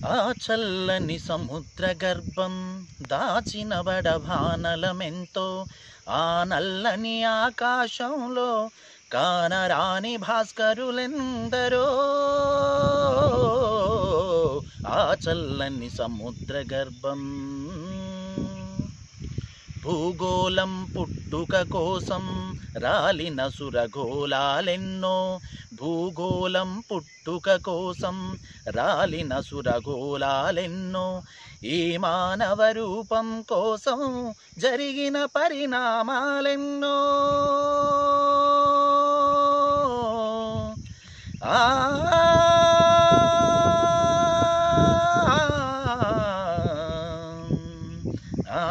ఆ చల్లని సముద్ర గర్భం దాచిన బడభానలమెంతో ఆ నల్లని ఆకాశంలో కానరాని భాస్కరులెందరో ఆ చల్లని సముద్ర గర్భం భూగోళం పుట్టుక కోసం రాలిన సురగోళాలెన్నో భూగోళం పుట్టుక కోసం రాలిన సురగోళాలెన్నో ఈ మానవ రూపం కోసం జరిగిన పరిణామాలెన్నో ఆ ఆ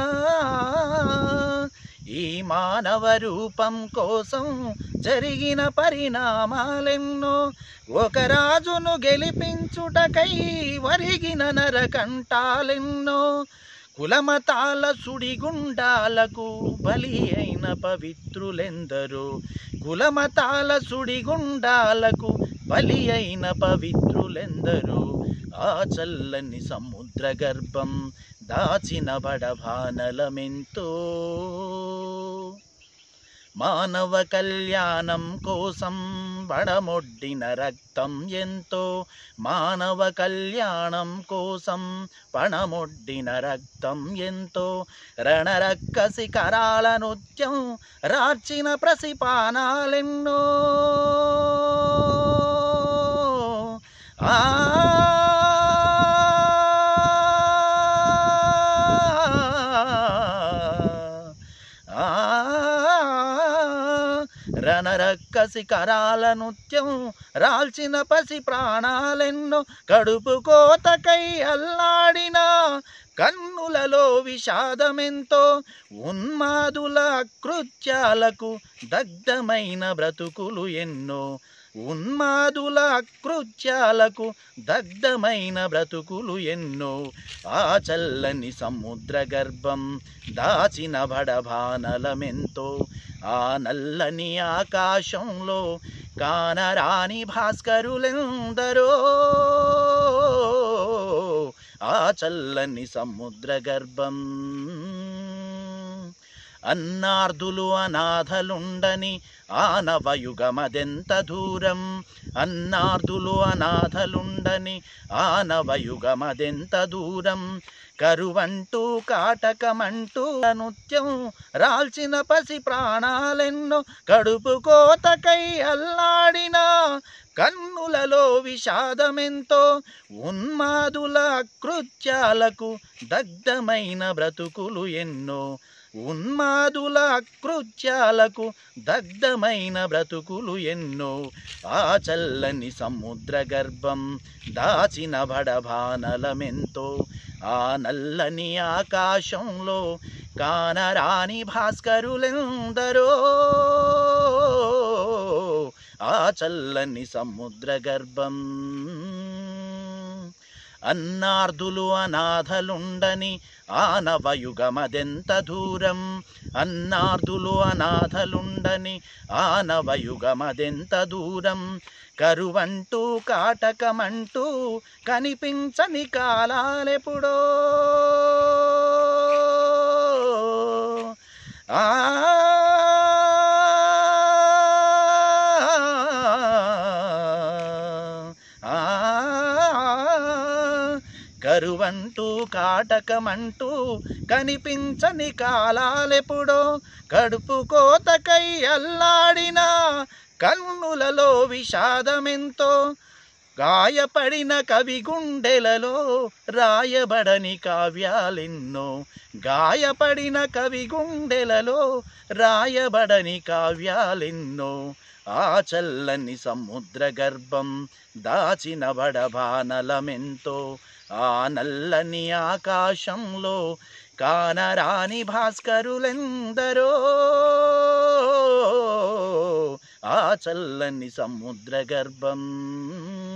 ఈ మానవ రూపం కోసం జరిగిన పరిణామాలెన్నో ఒక రాజును గెలిపించుటకై వరిగిన నరకంటాలెన్నో కులమతాల సుడిగుండాలకు బలి అయిన పవిత్రులెందరో కులమతాల సుడిగుండాలకు బలి అయిన పవిత్రులెందరో ఆ చల్లని సముద్ర గర్భం దాచిన బడభానలమెంతో మానవ కళ్యాణం కోసం బడమొడ్డిన రక్తం ఎంతో మానవ కళ్యాణం కోసం పణమొడ్డిన రక్తం ఎంతో రణరక్కసి కరాల నృత్యం రార్చిన ప్రసిపానాలెన్నో ఆ ఆ రణరక్కసి కరాల నృత్యం రాల్చిన పసి ప్రాణాలెన్నో కడుపు కోతకై అల్లాడిన కన్నులలో విషాదమెంతో ఉన్మాదుల కృత్యాలకు దగ్ధమైన బ్రతుకులు ఎన్నో ఉన్మాదుల కృత్యాలకు దగ్ధమైన బ్రతుకులు ఎన్నో ఆ చల్లని సముద్ర గర్భం దాచిన బడభానలమెంతో ఆ నల్లని ఆకాశంలో కానరాని భాస్కరులెందరో ఆ చల్లని సముద్ర గర్భం అన్నార్ధులు అనాథలుండని ఆనవయుగమదెంత దూరం అన్నార్ధులు అనాథలుండని ఆనవయుగమదెంత దూరం కరువంటూ కాటకమంటూ నృత్యం రాల్చిన పసి ప్రాణాలెన్నో కడుపు కోతకై అల్లాడిన కన్నులలో విషాదమెంతో ఉన్మాదుల కృత్యాలకు దగ్ధమైన బ్రతుకులు ఎన్నో ఉన్మాదుల కృత్యాలకు దగ్ధమైన బ్రతుకులు ఎన్నో ఆ చల్లని సముద్ర గర్భం దాచిన బడభానలమెంతో ఆ నల్లని ఆకాశంలో కానరాని భాస్కరులెందరో ఆ చల్లని సముద్ర గర్భం అన్నార్ధులు అనాథలుండని ఆనవయుగమదెంత దూరం అన్నార్ధులు అనాథలుండని ఆనవయుగమదెంత దూరం కరువంటూ కాటకమంటూ కనిపించని కాలాలెప్పుడో ఆ ఆ కరువంటూ కాటకమంటూ కనిపించని కాలాలెప్పుడో కడుపు కోతకై అల్లాడిన కన్నులలో విషాదమెంతో గాయపడిన కవి గుండెలలో రాయబడని కావ్యాలెన్నో గాయపడిన కవి గుండెలలో రాయబడని కావ్యాలెన్నో ఆ చల్లని సముద్ర గర్భం దాచిన బడబానలమెంతో ఆ నల్లని ఆకాశంలో కానరాని భాస్కరులెందరో ఆ చల్లని సముద్ర గర్భం